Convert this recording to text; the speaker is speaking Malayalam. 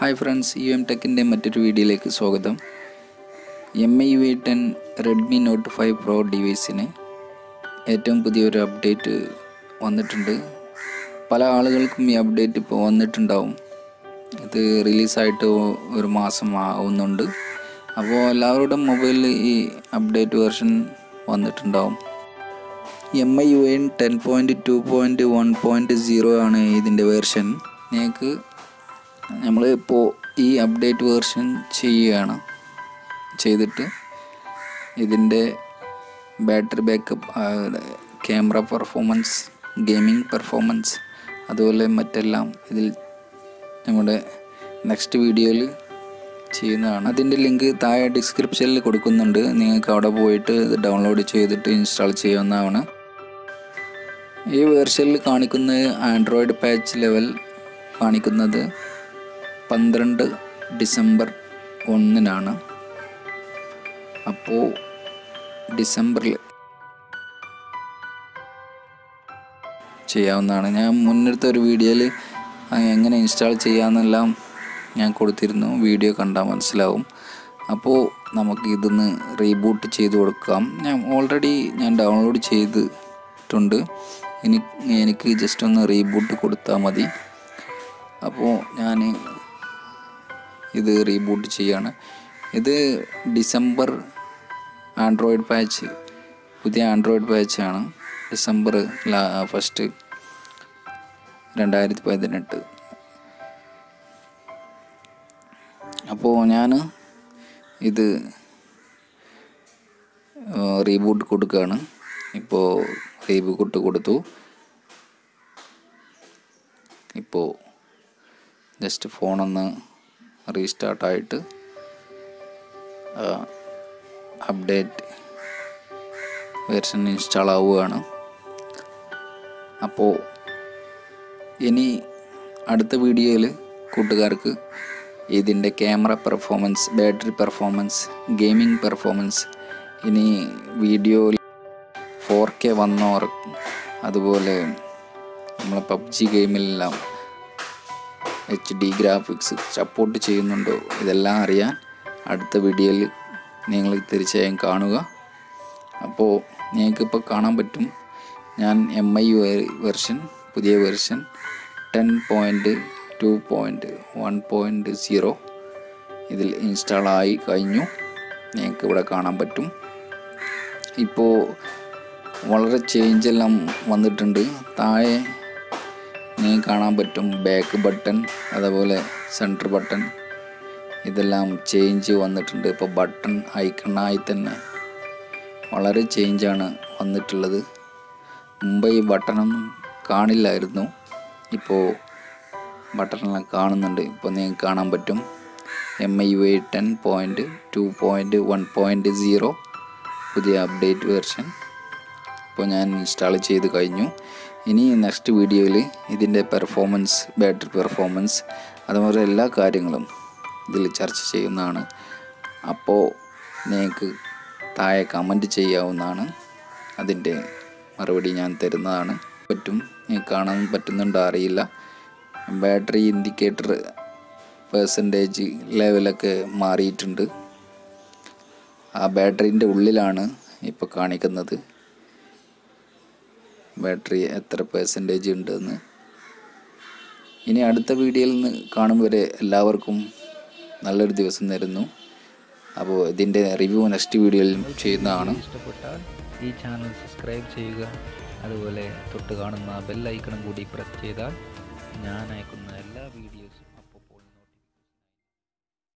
ഹായ് ഫ്രണ്ട്സ് യു എം ടെക്കിൻ്റെ മറ്റൊരു വീഡിയോയിലേക്ക് സ്വാഗതം M I U I ten Redmi Note five Pro ഡിവൈസിന് ഏറ്റവും പുതിയൊരു അപ്ഡേറ്റ് വന്നിട്ടുണ്ട് പല ആളുകൾക്കും ഈ അപ്ഡേറ്റ് ഇപ്പോൾ വന്നിട്ടുണ്ടാവും ഇത് റിലീസായിട്ട് ഒരു മാസം ആവുന്നുണ്ട് അപ്പോൾ എല്ലാവരുടെ മൊബൈലിൽ ഈ അപ്ഡേറ്റ് വെർഷൻ വന്നിട്ടുണ്ടാവും M I U N ten point two point one point zero ആണ് ഇതിൻ്റെ വേർഷൻ നിങ്ങൾക്ക് നമ്മൾ ഇപ്പോൾ ഈ അപ്ഡേറ്റ് വേർഷൻ ചെയ്യുകയാണ് ചെയ്തിട്ട് ഇതിൻ്റെ battery backup camera performance gaming performance അതുപോലെ മറ്റെല്ലാം ഇതിൽ നമ്മുടെ നെക്സ്റ്റ് വീഡിയോയിൽ ചെയ്യുന്നതാണ് അതിൻ്റെ ലിങ്ക് താഴെ ഡിസ്ക്രിപ്ഷനിൽ കൊടുക്കുന്നുണ്ട് നിങ്ങൾക്ക് അവിടെ പോയിട്ട് ഇത് ഡൗൺലോഡ് ചെയ്തിട്ട് ഇൻസ്റ്റാൾ ചെയ്യാവുന്നതാണ് ഈ വേർഷനിൽ കാണിക്കുന്നത് ആൻഡ്രോയിഡ് പാച്ച് ലെവൽ കാണിക്കുന്നത് പന്ത്രണ്ട് ഡിസംബർ ഒന്നിനാണ് അപ്പോൾ ഡിസംബറിൽ ചെയ്യാവുന്നതാണ് ഞാൻ മുന്നെടുത്ത ഒരു വീഡിയോയിൽ എങ്ങനെ ഇൻസ്റ്റാൾ ചെയ്യാമെന്നെല്ലാം ഞാൻ കൊടുത്തിരുന്നു വീഡിയോ കണ്ടാൽ മനസ്സിലാവും അപ്പോൾ നമുക്ക് ഇതൊന്ന് റീബൂട്ട് ചെയ്ത് കൊടുക്കാം ഞാൻ ഓൾറെഡി ഞാൻ ഡൗൺലോഡ് ചെയ്തിട്ടുണ്ട് ഇനി എനിക്ക് ജസ്റ്റ് ഒന്ന് റീബൂട്ട് കൊടുത്താൽ മതി അപ്പോൾ ഞാൻ ഇത് റീബൂട്ട് ചെയ്യാണ് ഇത് ഡിസംബർ ആൻഡ്രോയിഡ് പാച്ച് പുതിയ ആൻഡ്രോയിഡ് പാച്ചാണ് ഡിസംബർ ലാ ഫസ്റ്റ് രണ്ടായിരത്തി പതിനെട്ട് അപ്പോൾ ഞാൻ ഇത് റീബൂട്ട് കൊടുക്കുകയാണ് ഇപ്പോൾ റീബൂട്ട് കൊടുത്തു ഇപ്പോൾ ജസ്റ്റ് ഫോണൊന്ന് റീസ്റ്റാർട്ടായിട്ട് അപ്ഡേറ്റ് വെർഷൻ ഇൻസ്റ്റാൾ ആവുകയാണ് അപ്പോൾ ഇനി അടുത്ത വീഡിയോയിൽ കൂട്ടുകാർക്ക് ഇതിൻ്റെ camera performance battery performance gaming performance ഇനി വീഡിയോയിൽ ഫോർ കെ വന്നവർ അതുപോലെ നമ്മളെ പബ്ജി ഗെയിമിലെല്ലാം എച്ച് ഡി ഗ്രാഫിക്സ് സപ്പോർട്ട് ചെയ്യുന്നുണ്ടോ ഇതെല്ലാം അറിയാൻ അടുത്ത വീഡിയോയിൽ നിങ്ങൾ തീർച്ചയായും കാണുക അപ്പോൾ നിങ്ങൾക്കിപ്പോൾ കാണാൻ പറ്റും ഞാൻ എം ഐ യു വെർഷൻ പുതിയ version ten point two point one point zero ഇതിൽ ഇൻസ്റ്റാൾ ആയി കഴിഞ്ഞു നിങ്ങൾക്ക് ഇവിടെ കാണാൻ പറ്റും ഇപ്പോൾ വളരെ ചേഞ്ച് എല്ലാം വന്നിട്ടുണ്ട് താഴെ നിങ്ങൾക്ക് കാണാൻ പറ്റും ബാക്ക് ബട്ടൺ അതുപോലെ സെൻറ്റർ ബട്ടൺ ഇതെല്ലാം ചേഞ്ച് വന്നിട്ടുണ്ട് ഇപ്പോൾ ബട്ടൺ ഐക്കണായി തന്നെ വളരെ ചേഞ്ചാണ് വന്നിട്ടുള്ളത് മുമ്പ് ഈ ബട്ടണൊന്നും കാണില്ലായിരുന്നു ഇപ്പോൾ ബട്ടണെല്ലാം കാണുന്നുണ്ട് ഇപ്പോൾ നിങ്ങൾക്ക് കാണാൻ പറ്റും M I U I ten point two point one point zero പുതിയ അപ്ഡേറ്റ് വെർഷൻ ഇപ്പോൾ ഞാൻ ഇൻസ്റ്റാൾ ചെയ്ത് കഴിഞ്ഞു ഇനി നെക്സ്റ്റ് വീഡിയോയിൽ ഇതിൻ്റെ പെർഫോമൻസ് ബാറ്ററി പെർഫോമൻസ് അതുപോലെ എല്ലാ കാര്യങ്ങളും ഇതിൽ ചർച്ച ചെയ്യുന്നതാണ് അപ്പോൾ നിങ്ങൾക്ക് താഴെ കമൻറ്റ് ചെയ്യാവുന്നതാണ് അതിൻ്റെ മറുപടി ഞാൻ തരുന്നതാണ് പറ്റും നിങ്ങൾക്ക് കാണാൻ പറ്റുന്നുണ്ടോ അറിയില്ല ബാറ്ററി ഇൻഡിക്കേറ്റർ പേഴ്സൻറ്റേജ് ലെവലൊക്കെ മാറിയിട്ടുണ്ട് ആ ബാറ്ററീൻ്റെ ഉള്ളിലാണ് ഇപ്പോൾ കാണിക്കുന്നത് ബാറ്ററി എത്ര പേഴ്സൻറ്റേജ് ഉണ്ടെന്ന് ഇനി അടുത്ത വീഡിയോയിൽ നിന്ന് കാണും വരെ എല്ലാവർക്കും നല്ലൊരു ദിവസം തരുന്നു അപ്പോൾ ഇതിൻ്റെ റിവ്യൂ നെക്സ്റ്റ് വീഡിയോയിൽ ചെയ്യുന്നതാണ് ഇഷ്ടപ്പെട്ടാൽ ഈ ചാനൽ സബ്സ്ക്രൈബ് ചെയ്യുക അതുപോലെ തൊട്ട് കാണുന്ന ബെൽ ഐക്കണും കൂടി പ്രസ് ചെയ്താൽ ഞാൻ അയക്കുന്ന എല്ലാ വീഡിയോസും